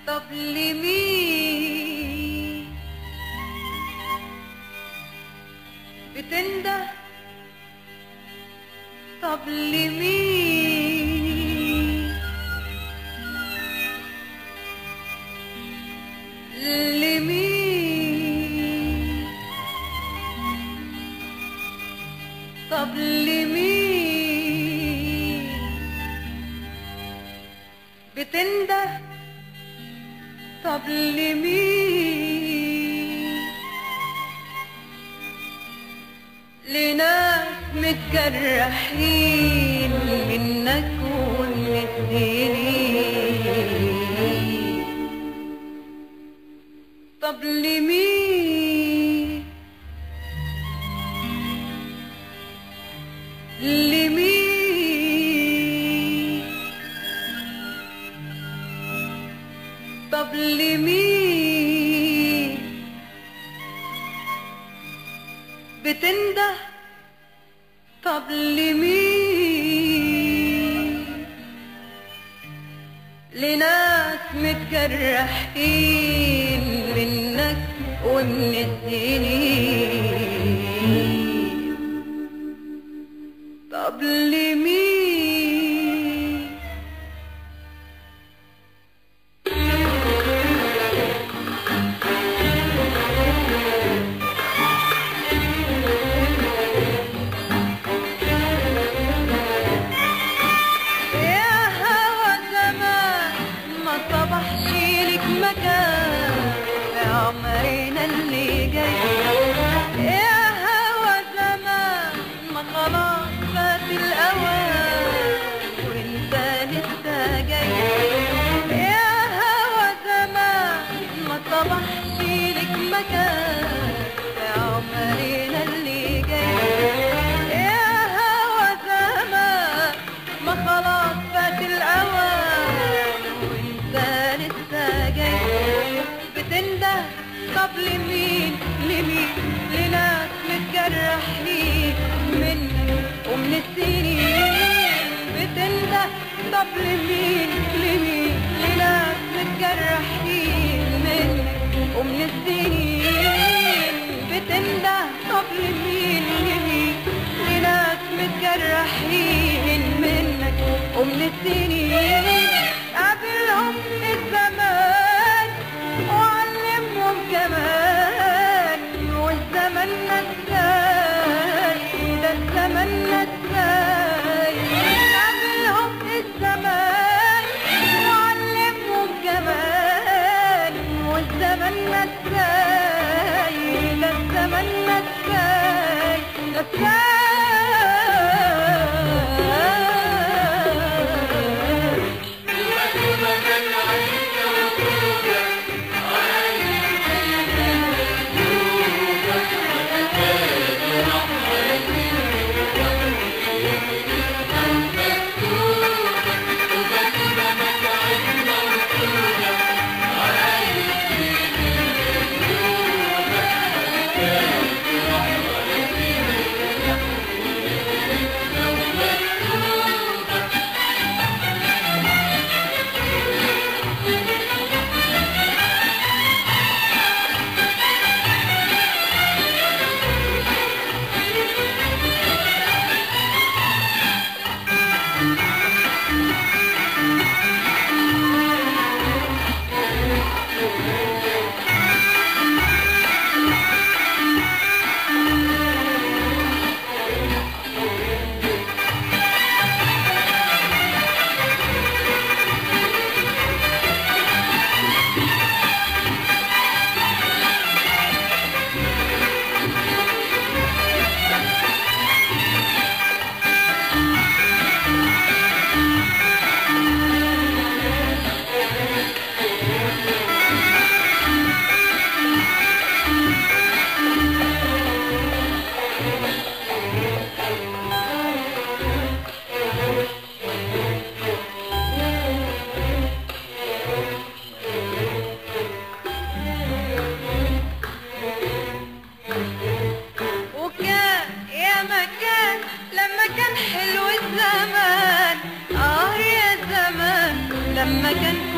طب لمين بتنده طب لمين لمين طب لمين بتنده طب لمين لناس متجرحين منك ومن السنين طب لمين لمين طب لمين بتنده طب لمين لناس متجرحين منك ومن السنين طب لمين يا هوى زمان ما صبحش لك مكان في عمرنا اللي جاي يا هوى زمان ما خلاص فات الأوان وانت لسه جاي يا هوى زمان ما صبحش لك مكان في عمرنا اللي جاي يا هوى زمان ما خلاص فات الأوان وانت لسه جاي بتنده طب لمين لمين لناس متجرحين منك ومن السنين بتنده طب لمين لمين لناس متجرحين منك ومن السنين بتنده طب لمين لمين لناس متجرحين منك ومن السنين قابلهم الزمان وعلمهم كمان والزمن نساي ده الزمن نساي قابلهم الزمان وعلمهم كمان والزمن نساي ده الزمن نساي نساي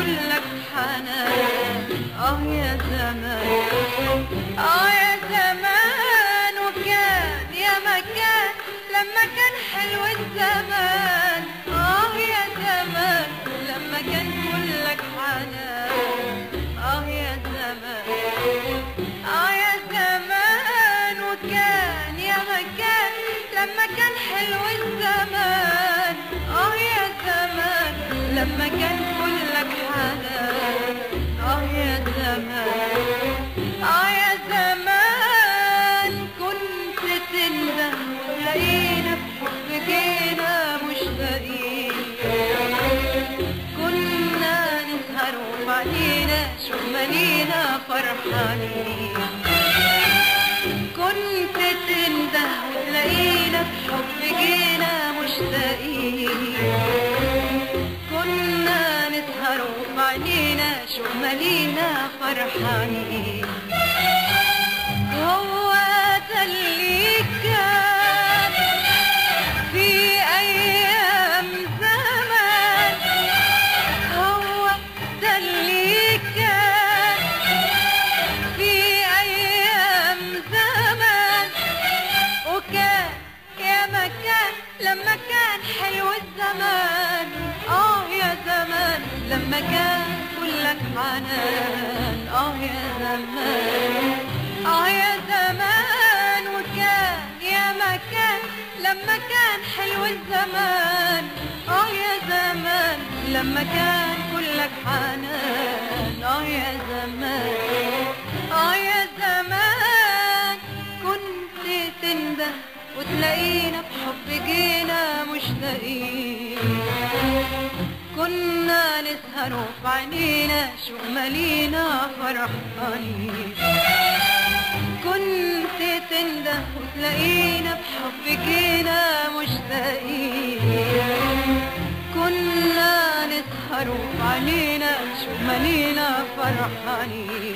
كلك حنان اه يا زمان اه يا زمان وكان يا مكان لما كان حلو الزمان اه يا زمان لما كان كلك حنان اه يا زمان اه يا زمان وكان يا مكان لما كان حلو الزمان اه يا زمان لما كان كلك حنان اه يا زمان اه يا زمان كنت تنده تلاقينا بحب جينا مشتاقين كنا نسهر وبعدينا شو مالينا فرحانين كنت تنده وتلاقينا بحب جينا مشتاقين كنا نسهر وبعدينا شو مالينا فرحانين هو ده اللي كان في أيام زمان هو ده اللي كان في أيام زمان وكان يا مكان لما كان حلو الزمان آه يا زمان لما كان كلك حنان آه يا زمان آه يا زمان وكان يا مكان لما كان حلو الزمان آه يا زمان لما كان كلك حنان آه يا زمان آه يا زمان كنت تنده وتلاقينا بحب جينا مشتاقين كنا نسهر وفي عينينا شو مالينا فرحانين كنت تنده وتلاقينا بحب جينا مشتاقين كنا نسهر وفي عينينا شو مالينا فرحانين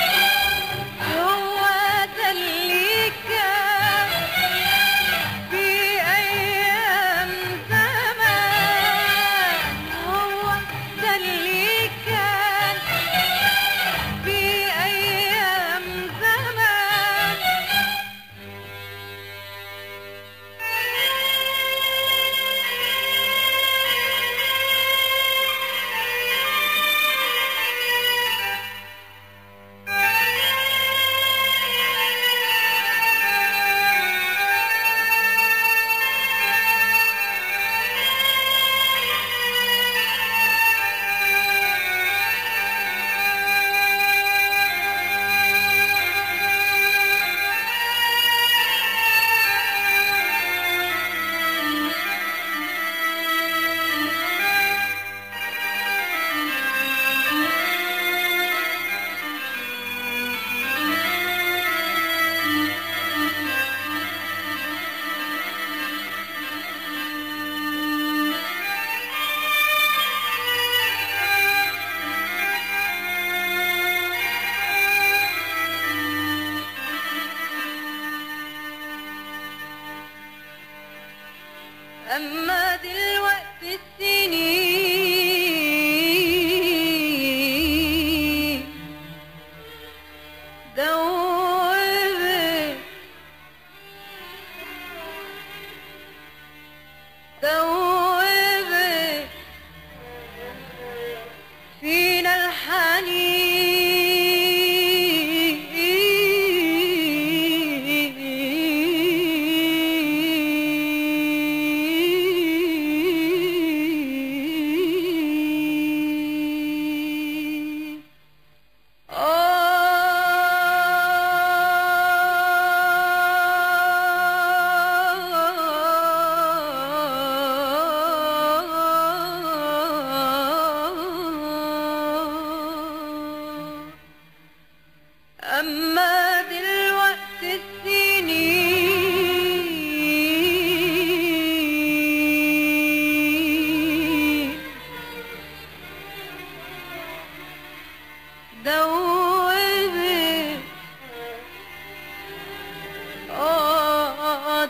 هو ده اللي كان في أيام زمان هو ده اللي كان في أيام زمان أما دلوقتي السنين دوبت دوبت فينا الحنين أما دلوقتي السنين دوبت آه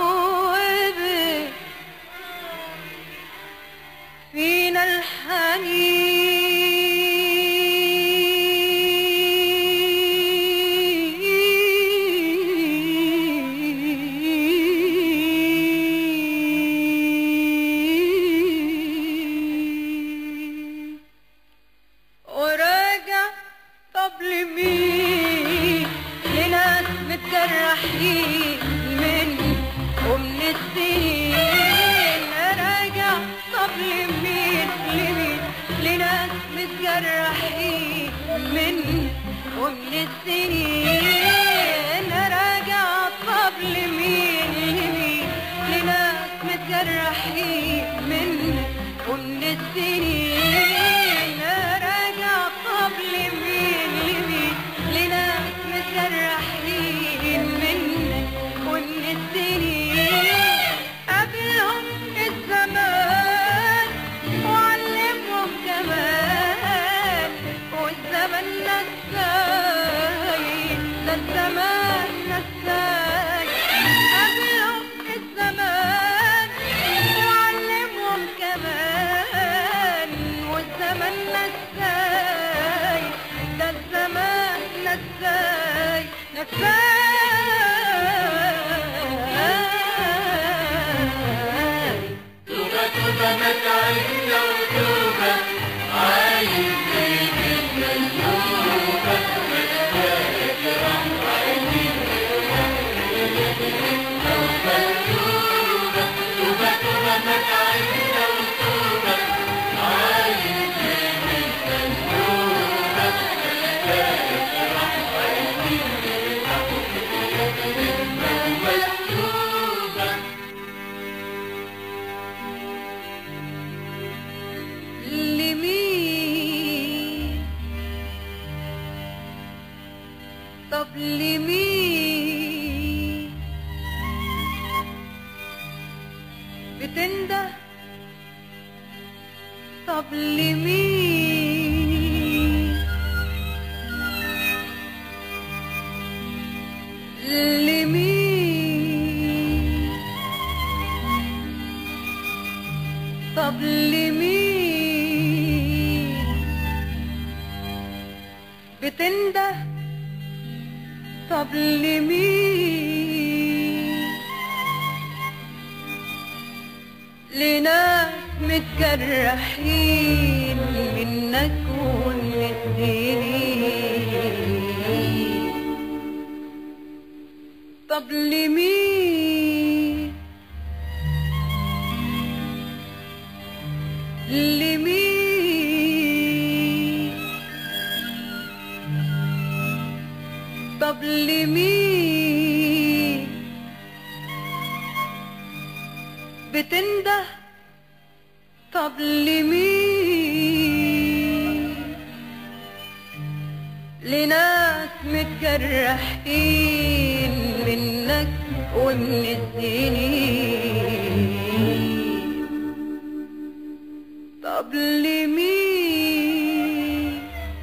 دوبت فينا الحنين متجرحين من ومن السنين راجع طب لمين لمين لناس متجرحين من ومن السنين راجع طب لمين لمين لناس متجرحين من ومن السنين قابلهم الزمان وعلمهم كمان والزمن نساي ده الزمان نساي قابلهم الزمان وعلمهم كمان والزمن نساي ده الزمان نساي نساي لمين طب لمين بتنده طب لمين لمين طب لمين بتنده طب لمين لناس متجرحين منك ومن الدين طب لمين لمين طب لمين بتنده طب لمين لناس متجرحين منك ومن السنين طب لمين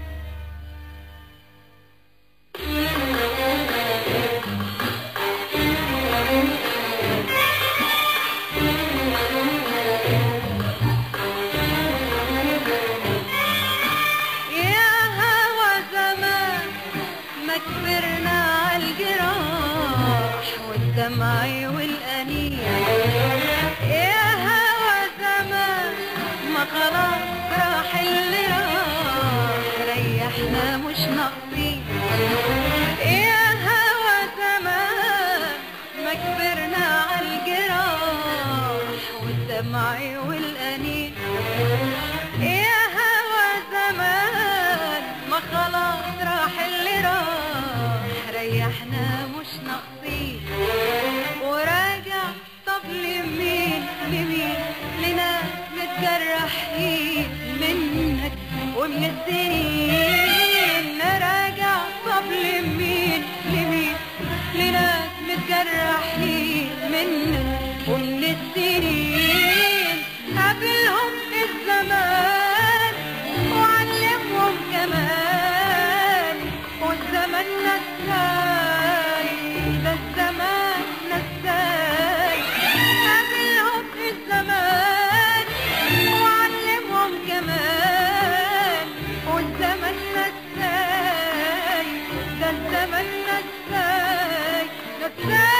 يا هوى زمان ما كبرنا عالجراح والدمع والأنين يا هوى زمان ما خلاص راح اللي راح ريحنا مش ناقصين يا هوى زمان ما كبرنا عالجراح والدمع والأنين يا هوى زمان ما خلاص راح اللي راح ريحنا مش ناقصين وراجع طب لمين لمين لناس متجرحين منك ومن السنين راجع طب لمين لمين لناس متجرحين منك ومن السنين قابلهم الزمان وعلمهم كمان والزمن نساي ده الزمان نساي قابلهم الزمان وعلمهم كمان والزمن نساي ده الزمن نساي نساي